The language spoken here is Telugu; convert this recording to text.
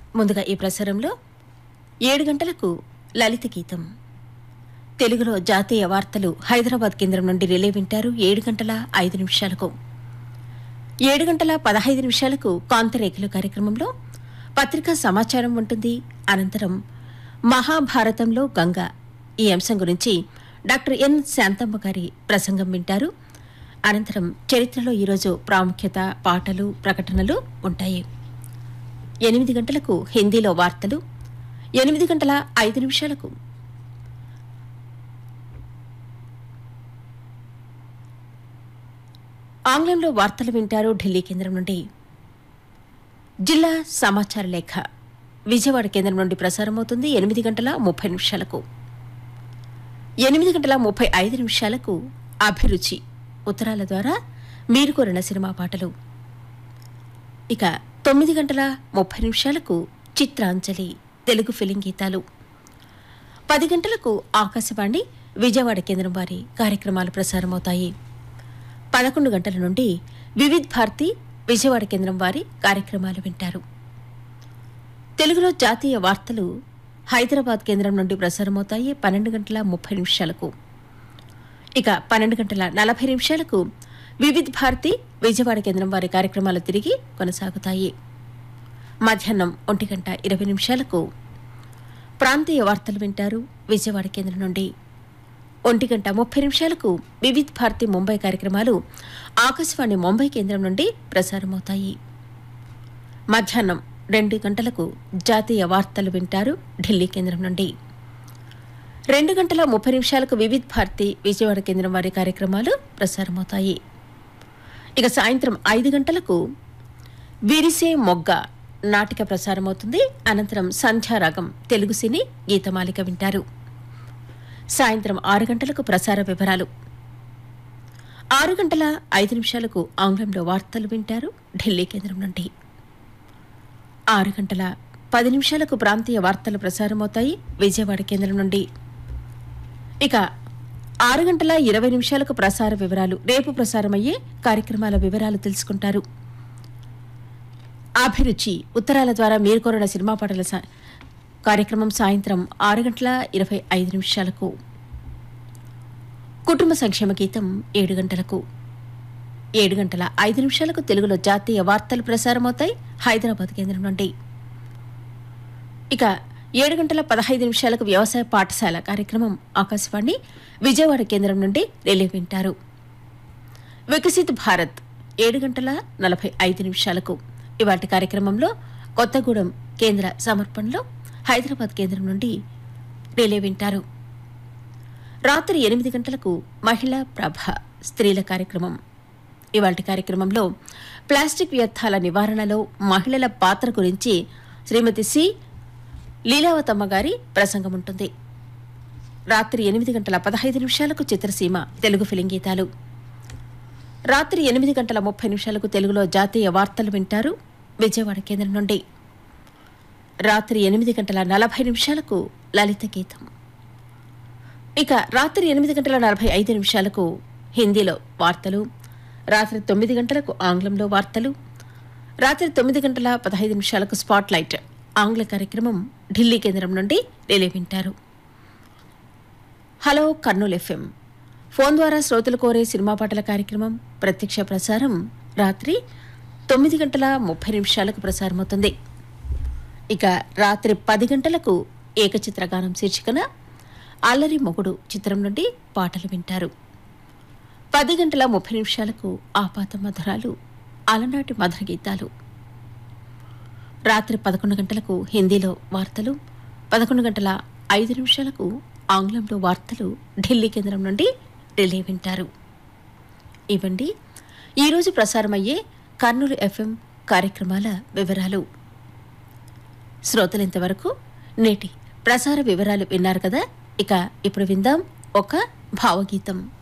ముందుగా ఈ ప్రసారంలో ఏడు గంటలకు లలిత గీతం తెలుగులో జాతీయ వార్తలు హైదరాబాద్ కేంద్రం నుండి రిలే వింటారు ఏడు గంటల ఐదు నిమిషాలకు ఏడు గంటల పదహైదు నిమిషాలకు కాంతరేఖలు కార్యక్రమంలో పత్రికా సమాచారం ఉంటుంది అనంతరం మహాభారతంలో గంగ ఈ అంశం గురించి డాక్టర్ ఎన్ శాంతమ్మ గారి ప్రసంగం వింటారు అనంతరం చరిత్రలో ఈరోజు ప్రాముఖ్యత పాటలు ప్రకటనలు ఉంటాయి ఎనిమిది గంటలకు హిందీలో వార్తలు ఎనిమిది గంటల ఐదు నిమిషాలకు ఆంగ్లంలో వార్తలు వింటారు ఢిల్లీ కేంద్రం నుండి జిల్లా సమాచార లేఖ విజయవాడ కేంద్రం నుండి ప్రసారమవుతుంది ఎనిమిది గంటల ముప్పై నిమిషాలకు ఎనిమిది గంటల ముప్పై ఐదు నిమిషాలకు అభిరుచి ఉత్తరాల ద్వారా మీరు కోరిన సినిమా పాటలు ఇక తొమ్మిది గంటల ముప్పై నిమిషాలకు చిత్రాంజలి తెలుగు ఫిలిం గీతాలు పది గంటలకు ఆకాశవాణి విజయవాడ కేంద్రం వారి కార్యక్రమాలు ప్రసారమవుతాయి పదకొండు గంటల నుండి వివిధ్ భారతి విజయవాడ కేంద్రం వారి కార్యక్రమాలు వింటారు తెలుగులో జాతీయ వార్తలు హైదరాబాద్ కేంద్రం నుండి ప్రసారమవుతాయి పన్నెండు గంటల ముప్పై నిమిషాలకు ఇక పన్నెండు గంటల నలభై నిమిషాలకు వివిధ్ భారతి విజయవాడ కేంద్రం వారి కార్యక్రమాలు తిరిగి కొనసాగుతాయి మధ్యాహ్నం ఒంటి గంట ఇరవై నిమిషాలకు ప్రాంతీయ వార్తలు వింటారు విజయవాడ కేంద్రం నుండి ఒంటి గంట ముప్పై నిమిషాలకు వివిధ్ భారతి ముంబై కార్యక్రమాలు ఆకాశవాణి ముంబై కేంద్రం నుండి ప్రసారమవుతాయి మధ్యాహ్నం రెండు గంటలకు జాతీయ వార్తలు వింటారు ఢిల్లీ కేంద్రం నుండి రెండు గంటల ముప్పై నిమిషాలకు వివిధ్ భారతి విజయవాడ కేంద్రం వారి కార్యక్రమాలు ప్రసారమవుతాయి ఇక సాయంత్రం ఐదు గంటలకు విరిసే మొగ్గ నాటిక ప్రసారమవుతుంది అనంతరం సంధ్యారాగం తెలుగు సినీ గీతమాలిక వింటారు సాయంత్రం ఆరు గంటలకు ప్రసార వివరాలు ఆరు గంటల ఐదు నిమిషాలకు ఆంగ్లంలో వార్తలు వింటారు ఢిల్లీ కేంద్రం నుండి ఆరు గంటల పది నిమిషాలకు ప్రాంతీయ వార్తలు ప్రసారమవుతాయి విజయవాడ కేంద్రం నుండి ఇక ఆరు గంటల ఇరవై నిమిషాలకు ప్రసార వివరాలు రేపు ప్రసారమయ్యే కార్యక్రమాల వివరాలు తెలుసుకుంటారు అభిరుచి ఉత్తరాల ద్వారా మీరు కోరిన సినిమా పాటల సా- కార్యక్రమం సాయంత్రం ఆరు గంటల ఇరవై ఐదు నిమిషాలకు కుటుంబ సంక్షేమ గీతం ఏడు గంటలకు ఏడు గంటల ఐదు నిమిషాలకు తెలుగులో జాతీయ వార్తలు ప్రసారమవుతాయి హైదరాబాద్ కేంద్రం నుండి ఇక ఏడు గంటల పదహైదు నిమిషాలకు వ్యవసాయ పాఠశాల కార్యక్రమం ఆకాశవాణి విజయవాడ కేంద్రం నుండి రిలే వింటారు వికసిత్ భారత్ ఏడు గంటల నలభై ఐదు నిమిషాలకు ఇవాటి కార్యక్రమంలో కొత్తగూడెం కేంద్ర సమర్పణలో హైదరాబాద్ కేంద్రం నుండి రిలే వింటారు రాత్రి ఎనిమిది గంటలకు మహిళా ప్రభ స్త్రీల కార్యక్రమం ఇవాటి కార్యక్రమంలో ప్లాస్టిక్ వ్యర్థాల నివారణలో మహిళల పాత్ర గురించి శ్రీమతి సి లీలావతమ్మ గారి ప్రసంగం ఉంటుంది రాత్రి ఎనిమిది గంటల పదహైదు నిమిషాలకు చిత్రసీమ తెలుగు ఫిలిం గీతాలు రాత్రి ఎనిమిది గంటల ముప్పై నిమిషాలకు తెలుగులో జాతీయ వార్తలు వింటారు విజయవాడ కేంద్రం నుండి రాత్రి ఎనిమిది గంటల నలభై నిమిషాలకు లలిత గీతం ఇక రాత్రి ఎనిమిది గంటల నలభై ఐదు నిమిషాలకు హిందీలో వార్తలు రాత్రి తొమ్మిది గంటలకు ఆంగ్లంలో వార్తలు రాత్రి తొమ్మిది గంటల పదహైదు నిమిషాలకు స్పాట్ లైట్ ఆంగ్ల కార్యక్రమం ఢిల్లీ కేంద్రం నుండి రిలే వింటారు హలో కర్నూలు ఎఫ్ఎం ఫోన్ ద్వారా శ్రోతలు కోరే సినిమా పాటల కార్యక్రమం ప్రత్యక్ష ప్రసారం రాత్రి తొమ్మిది గంటల ముప్పై నిమిషాలకు ప్రసారమవుతుంది ఇక రాత్రి పది గంటలకు ఏకచిత్రగానం శీర్షికన అల్లరి మొగుడు చిత్రం నుండి పాటలు వింటారు పది గంటల ముప్పై నిమిషాలకు ఆపాత మధురాలు అలనాటి మధుర గీతాలు రాత్రి పదకొండు గంటలకు హిందీలో వార్తలు పదకొండు గంటల ఐదు నిమిషాలకు ఆంగ్లంలో వార్తలు ఢిల్లీ కేంద్రం నుండి రిలే వింటారు ఇవ్వండి ఈరోజు ప్రసారమయ్యే కర్నూలు ఎఫ్ఎం కార్యక్రమాల వివరాలు శ్రోతలు ఇంతవరకు నేటి ప్రసార వివరాలు విన్నారు కదా ఇక ఇప్పుడు విందాం ఒక భావగీతం